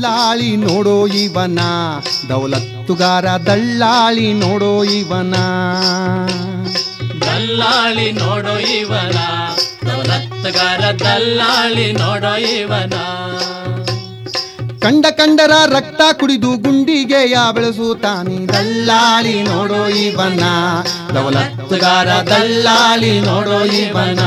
ದಲ್ಲಾಳಿ ನೋಡೋ ಇವನ ದೌಲತ್ತುಗಾರ ದಳ್ಳಾಳಿ ನೋಡೋ ಇವನ ದಲ್ಲಾಳಿ ನೋಡೋ ಇವನ ದೌಲತ್ಗಾರ ದಲ್ಲಾಳಿ ನೋಡೋ ಇವನ ಕಂಡ ಕಂಡರ ರಕ್ತ ಕುಡಿದು ಗುಂಡಿಗೆಯ ಬೆಳೆಸುತ್ತಾನೆ ದಲ್ಲಾಳಿ ನೋಡೋ ಇವನ ದೌಲತ್ತುಗಾರ ದಲ್ಲಾಳಿ ನೋಡೋ ಇವನ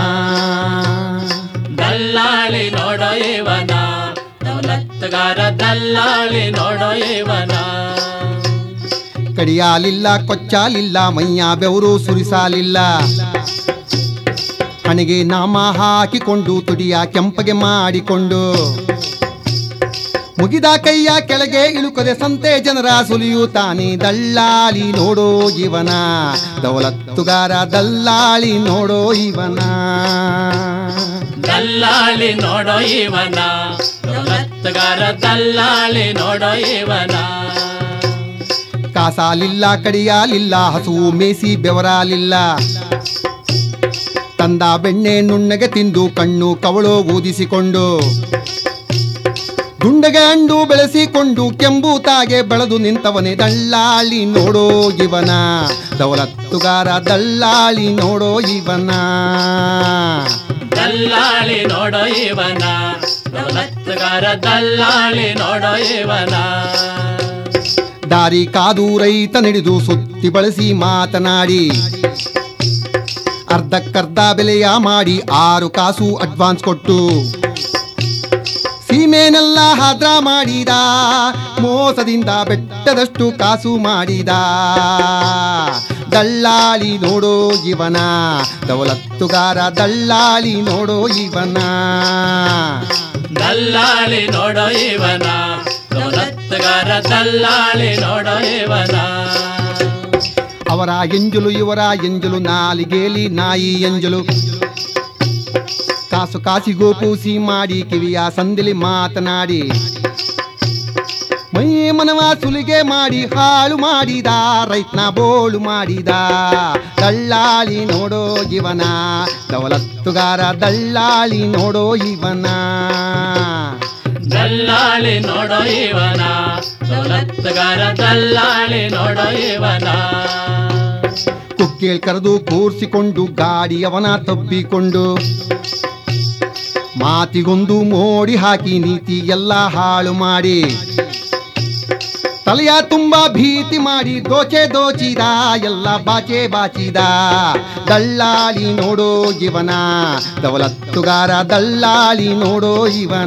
ದಲ್ಲಾಳಿ ನೋಡೋ ಇವನ ದೌಲತ್ಗಾರ ದಲ್ಲಾಳಿ ನೋಡೋ ಇವನ ಕಡಿಯಾಲಿಲ್ಲ ಕೊಚ್ಚಾಲಿಲ್ಲ ಮೈಯ ಬೆವರು ಸುರಿಸಾಲಿಲ್ಲ ಹಣೆಗೆ ನಾಮ ಹಾಕಿಕೊಂಡು ತುಡಿಯ ಕೆಂಪಗೆ ಮಾಡಿಕೊಂಡು ಮುಗಿದ ಕೈಯ ಕೆಳಗೆ ಇಳುಕದೆ ಸಂತೆ ಜನರ ಸುಲಿಯುತ್ತಾನೆ ದಳ್ಳಾಳಿ ನೋಡೋ ಇವನ ದೌಲತ್ತುಗಾರ ದಲ್ಲಾಳಿ ನೋಡೋ ಇವನ ದಲ್ಲಾಳಿ ನೋಡೋ ಇವನ ದೌಲತ್ಗಾರ ದಲ್ಲಾಳಿ ನೋಡೋ ಇವನ ಕಾಸಾಲಿಲ್ಲ ಕಡಿಯಾಲಿಲ್ಲ ಹಸುವು ಮೇಸಿ ಬೆವರಾಲಿಲ್ಲ ತಂದ ಬೆಣ್ಣೆ ನುಣ್ಣಗೆ ತಿಂದು ಕಣ್ಣು ಕವಳು ಊದಿಸಿಕೊಂಡು ದುಂಡಗೆ ಅಂಡು ಬೆಳೆಸಿಕೊಂಡು ಕೆಂಬೂತಾಗೆ ಬೆಳೆದು ನಿಂತವನೇ ದಳ್ಳಾಳಿ ನೋಡೋ ಇವನ ದೌಲತ್ತುಗಾರ ದಳ್ಳಾಳಿ ನೋಡೋ ಇವನ ದಲ್ಲಾಳಿ ನೋಡೋ ಇವನ ದೌಲತ್ಗಾರ ದಲ್ಲಾಳಿ ನೋಡೋ ಇವನ ದಾರಿ ಕಾದು ರೈತ ನಡೆದು ಸುತ್ತಿ ಬಳಸಿ ಮಾತನಾಡಿ ಅರ್ಧಕ್ಕರ್ಧ ಬೆಲೆಯ ಮಾಡಿ ಆರು ಕಾಸು ಅಡ್ವಾನ್ಸ್ ಕೊಟ್ಟು ಸೀಮೆನೆಲ್ಲ ಹಾದ್ರ ಮಾಡಿದ ಮೋಸದಿಂದ ಬೆಟ್ಟದಷ್ಟು ಕಾಸು ಮಾಡಿದ ದಳ್ಳಾಳಿ ನೋಡೋ ಇವನ ದೌಲತ್ತುಗಾರ ದಳ್ಳಾಳಿ ನೋಡೋ ಇವನ ದಲ್ಲಾಳಿ ನೋಡೋ ಇವನ ದೌಲತ್ಗಾರ ದಲ್ಲಾಳಿ ನೋಡೋ ಇವನ ಅವರ ಎಂಜಲು ಇವರ ಎಂಜಲು ನಾಲಿಗೇಲಿ ನಾಯಿ ಎಂಜಲು ಕಾಸು ಕಾಸಿಗೂ ಕೂಸಿ ಮಾಡಿ ಕಿವಿಯ ಸಂದಿಲಿ ಮಾತನಾಡಿ ಮೈ ಮನವ ಸುಲಿಗೆ ಮಾಡಿ ಹಾಳು ಮಾಡಿದ ರೈತನ ಬೋಳು ಮಾಡಿದ ದಳ್ಳಾಳಿ ನೋಡೋ ಇವನ ದೌಲತ್ತುಗಾರ ದಳ್ಳಾಳಿ ನೋಡೋ ಇವನ ದಲ್ಲಾಳಿ ನೋಡೋ ಇವನ ದೌಲತ್ಗಾರ ದಲ್ಲಾಳಿ ನೋಡೋ ಇವನ ಕುಕ್ಕೇಳ್ ಕರೆದು ಕೂರ್ಸಿಕೊಂಡು ಗಾಡಿಯವನ ತಬ್ಬಿಕೊಂಡು ಮಾತಿಗೊಂದು ಮೋಡಿ ಹಾಕಿ ನೀತಿ ಎಲ್ಲ ಹಾಳು ಮಾಡಿ ತಲೆಯ ತುಂಬ ಭೀತಿ ಮಾಡಿ ದೋಚೆ ದೋಚಿದ ಎಲ್ಲ ಬಾಚೆ ಬಾಚಿದ ದಳ್ಳಾಳಿ ನೋಡೋ ಇವನ ದೌಲತ್ತುಗಾರ ದಳ್ಳಾಳಿ ನೋಡೋ ಇವನ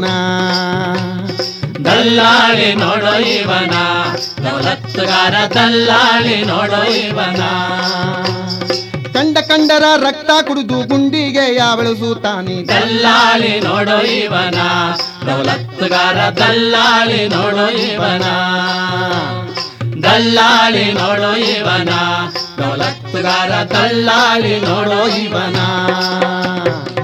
ದಲ್ಲಾಳಿ ನೋಡೋ ಇವನ ದೌಲತ್ಗಾರ ದಲ್ಲಾಳಿ ನೋಡೋ ಇವನ ಕಂಡ ಕಂಡರ ರಕ್ತ ಕುಡಿದು ಗುಂಡಿಗೆ ಬೆಳೆಸುತ್ತಾನೆ ದಲ್ಲಾಳಿ ನೋಡೋ ಇವನ ದೌಲತ್ಗಾರ ದಲ್ಲಾಳಿ ನೋಡೋ ಇವನ ದಲ್ಲಾಳಿ ನೋಡೋ ಇವನ ದೌಲತ್ಗಾರ ದಲ್ಲಾಳಿ ನೋಡೋ ಇವನ